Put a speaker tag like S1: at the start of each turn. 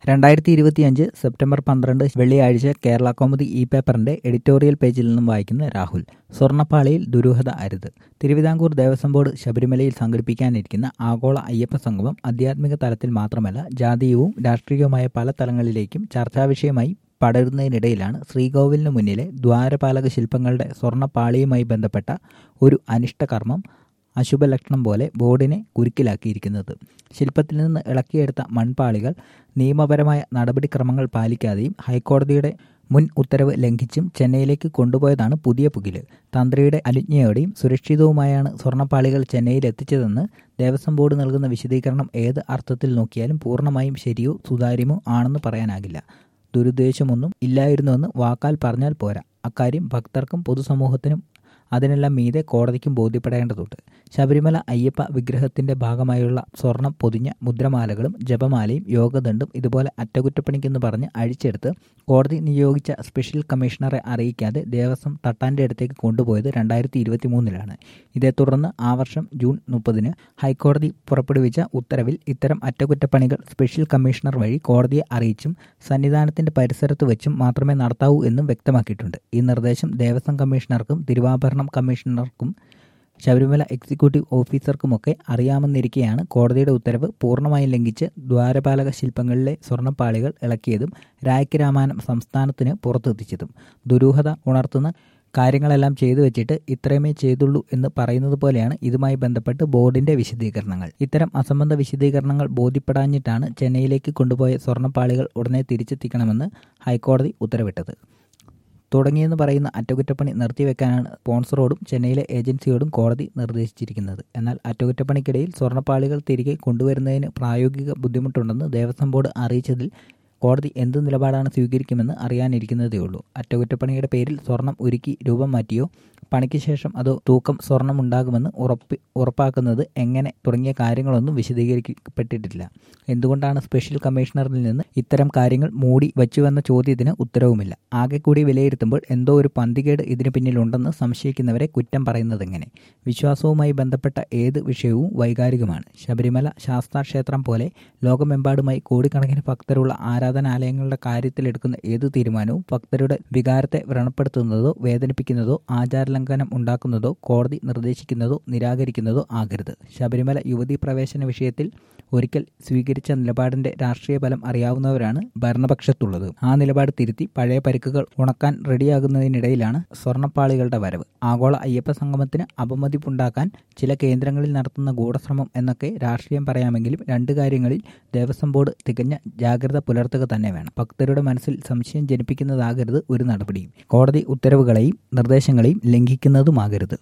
S1: രണ്ടായിരത്തി ഇരുപത്തിയഞ്ച് സെപ്റ്റംബർ പന്ത്രണ്ട് വെള്ളിയാഴ്ച കേരള കൗമുദി ഇ പേപ്പറിന്റെ എഡിറ്റോറിയൽ പേജിൽ നിന്നും വായിക്കുന്ന രാഹുൽ സ്വർണ്ണപ്പാളിയിൽ ദുരൂഹത അരുത് തിരുവിതാംകൂർ ദേവസ്വം ബോർഡ് ശബരിമലയിൽ സംഘടിപ്പിക്കാനിരിക്കുന്ന ആഗോള അയ്യപ്പ സംഗമം ആധ്യാത്മിക തലത്തിൽ മാത്രമല്ല ജാതീയവും രാഷ്ട്രീയവുമായ പല തലങ്ങളിലേക്കും ചർച്ചാവിഷയമായി പടരുന്നതിനിടയിലാണ് ശ്രീകോവിലിന് മുന്നിലെ ദ്വാരപാലക ശില്പങ്ങളുടെ സ്വർണ്ണപ്പാളിയുമായി ബന്ധപ്പെട്ട ഒരു അനിഷ്ടകർമ്മം അശുഭലക്ഷണം പോലെ ബോർഡിനെ കുരുക്കിലാക്കിയിരിക്കുന്നത് ശില്പത്തിൽ നിന്ന് ഇളക്കിയെടുത്ത മൺപാളികൾ നിയമപരമായ നടപടിക്രമങ്ങൾ പാലിക്കാതെയും ഹൈക്കോടതിയുടെ മുൻ ഉത്തരവ് ലംഘിച്ചും ചെന്നൈയിലേക്ക് കൊണ്ടുപോയതാണ് പുതിയ പുകില് തന്ത്രിയുടെ അനുജ്ഞയോടെയും സുരക്ഷിതവുമായാണ് സ്വർണ്ണപ്പാളികൾ ചെന്നൈയിൽ എത്തിച്ചതെന്ന് ദേവസ്വം ബോർഡ് നൽകുന്ന വിശദീകരണം ഏത് അർത്ഥത്തിൽ നോക്കിയാലും പൂർണ്ണമായും ശരിയോ സുതാര്യമോ ആണെന്ന് പറയാനാകില്ല ദുരുദ്ദേശമൊന്നും ഇല്ലായിരുന്നുവെന്ന് വാക്കാൽ പറഞ്ഞാൽ പോരാ അക്കാര്യം ഭക്തർക്കും പൊതുസമൂഹത്തിനും അതിനെല്ലാം മീതെ കോടതിക്കും ബോധ്യപ്പെടേണ്ടതുണ്ട് ശബരിമല അയ്യപ്പ വിഗ്രഹത്തിന്റെ ഭാഗമായുള്ള സ്വർണം പൊതിഞ്ഞ മുദ്രമാലകളും ജപമാലയും യോഗദണ്ഡും ഇതുപോലെ അറ്റകുറ്റപ്പണിക്കെന്ന് പറഞ്ഞ് അഴിച്ചെടുത്ത് കോടതി നിയോഗിച്ച സ്പെഷ്യൽ കമ്മീഷണറെ അറിയിക്കാതെ ദേവസ്വം തട്ടാന്റെ അടുത്തേക്ക് കൊണ്ടുപോയത് രണ്ടായിരത്തി ഇരുപത്തി മൂന്നിലാണ് ഇതേ തുടർന്ന് ആ വർഷം ജൂൺ മുപ്പതിന് ഹൈക്കോടതി പുറപ്പെടുവിച്ച ഉത്തരവിൽ ഇത്തരം അറ്റകുറ്റപ്പണികൾ സ്പെഷ്യൽ കമ്മീഷണർ വഴി കോടതിയെ അറിയിച്ചും സന്നിധാനത്തിന്റെ പരിസരത്ത് വെച്ചും മാത്രമേ നടത്താവൂ എന്നും വ്യക്തമാക്കിയിട്ടുണ്ട് ഈ നിർദ്ദേശം ദേവസ്വം കമ്മീഷണർക്കും തിരുവാഭരണം കമ്മീഷണർക്കും ശബരിമല എക്സിക്യൂട്ടീവ് ഓഫീസർക്കുമൊക്കെ അറിയാമെന്നിരിക്കെയാണ് കോടതിയുടെ ഉത്തരവ് പൂർണ്ണമായും ലംഘിച്ച് ദ്വാരപാലക ശില്പങ്ങളിലെ സ്വർണ്ണപ്പാളികൾ ഇളക്കിയതും രായ്ക്ക് രാമായണം സംസ്ഥാനത്തിന് പുറത്തെത്തിച്ചതും ദുരൂഹത ഉണർത്തുന്ന കാര്യങ്ങളെല്ലാം ചെയ്തു വെച്ചിട്ട് ഇത്രയുമേ ചെയ്തുള്ളൂ എന്ന് പറയുന്നത് പോലെയാണ് ഇതുമായി ബന്ധപ്പെട്ട് ബോർഡിന്റെ വിശദീകരണങ്ങൾ ഇത്തരം അസംബന്ധ വിശദീകരണങ്ങൾ ബോധ്യപ്പെടാഞ്ഞിട്ടാണ് ചെന്നൈയിലേക്ക് കൊണ്ടുപോയ സ്വർണ്ണപ്പാളികൾ ഉടനെ തിരിച്ചെത്തിക്കണമെന്ന് ഹൈക്കോടതി ഉത്തരവിട്ടത് തുടങ്ങിയെന്ന് പറയുന്ന അറ്റകുറ്റപ്പണി നിർത്തിവെക്കാനാണ് സ്പോൺസറോടും ചെന്നൈയിലെ ഏജൻസിയോടും കോടതി നിർദ്ദേശിച്ചിരിക്കുന്നത് എന്നാൽ അറ്റകുറ്റപ്പണിക്കിടയിൽ സ്വർണ്ണപ്പാളികൾ തിരികെ കൊണ്ടുവരുന്നതിന് പ്രായോഗിക ബുദ്ധിമുട്ടുണ്ടെന്ന് ദേവസ്വം ബോർഡ് അറിയിച്ചതിൽ കോടതി എന്ത് നിലപാടാണ് സ്വീകരിക്കുമെന്ന് അറിയാനിരിക്കുന്നതേയുള്ളൂ അറ്റകുറ്റപ്പണിയുടെ പേരിൽ സ്വർണം ഉരുക്കി രൂപം മാറ്റിയോ പണിക്ക് ശേഷം അതോ തൂക്കം സ്വർണം ഉണ്ടാകുമെന്ന് ഉറപ്പി ഉറപ്പാക്കുന്നത് എങ്ങനെ തുടങ്ങിയ കാര്യങ്ങളൊന്നും വിശദീകരിക്കപ്പെട്ടിട്ടില്ല എന്തുകൊണ്ടാണ് സ്പെഷ്യൽ കമ്മീഷണറിൽ നിന്ന് ഇത്തരം കാര്യങ്ങൾ മൂടി വച്ചുവെന്ന ചോദ്യത്തിന് ഉത്തരവുമില്ല ആകെ കൂടി വിലയിരുത്തുമ്പോൾ എന്തോ ഒരു പന്തികേട് ഇതിന് പിന്നിലുണ്ടെന്ന് സംശയിക്കുന്നവരെ കുറ്റം പറയുന്നതെങ്ങനെ വിശ്വാസവുമായി ബന്ധപ്പെട്ട ഏത് വിഷയവും വൈകാരികമാണ് ശബരിമല ശാസ്താക്ഷേത്രം പോലെ ലോകമെമ്പാടുമായി കോടിക്കണക്കിന് ഭക്തരുള്ള ആരാധനാലയങ്ങളുടെ കാര്യത്തിലെടുക്കുന്ന ഏത് തീരുമാനവും ഭക്തരുടെ വികാരത്തെ വ്രണപ്പെടുത്തുന്നതോ വേദനിപ്പിക്കുന്നതോ ആചാരലംഘനം ഉണ്ടാക്കുന്നതോ കോടതി നിർദ്ദേശിക്കുന്നതോ നിരാകരിക്കുന്നതോ ആകരുത് ശബരിമല യുവതീ പ്രവേശന വിഷയത്തിൽ ഒരിക്കൽ സ്വീകരിച്ച നിലപാടിന്റെ രാഷ്ട്രീയ ഫലം അറിയാവുന്നവരാണ് ഭരണപക്ഷത്തുള്ളത് ആ നിലപാട് തിരുത്തി പഴയ പരിക്കുകൾ ഉണക്കാൻ റെഡിയാകുന്നതിനിടയിലാണ് സ്വർണ്ണപ്പാളികളുടെ വരവ് ആഗോള അയ്യപ്പ സംഗമത്തിന് അപമതിപ്പുണ്ടാക്കാൻ ചില കേന്ദ്രങ്ങളിൽ നടത്തുന്ന ഗൂഢശ്രമം എന്നൊക്കെ രാഷ്ട്രീയം പറയാമെങ്കിലും രണ്ട് കാര്യങ്ങളിൽ ദേവസ്വം ബോർഡ് തികഞ്ഞ ജാഗ്രത പുലർത്തുക തന്നെ വേണം ഭക്തരുടെ മനസ്സിൽ സംശയം ജനിപ്പിക്കുന്നതാകരുത് ഒരു നടപടിയും കോടതി ഉത്തരവുകളെയും നിർദ്ദേശങ്ങളെയും ലംഘിക്കുന്നതുമാകരുത്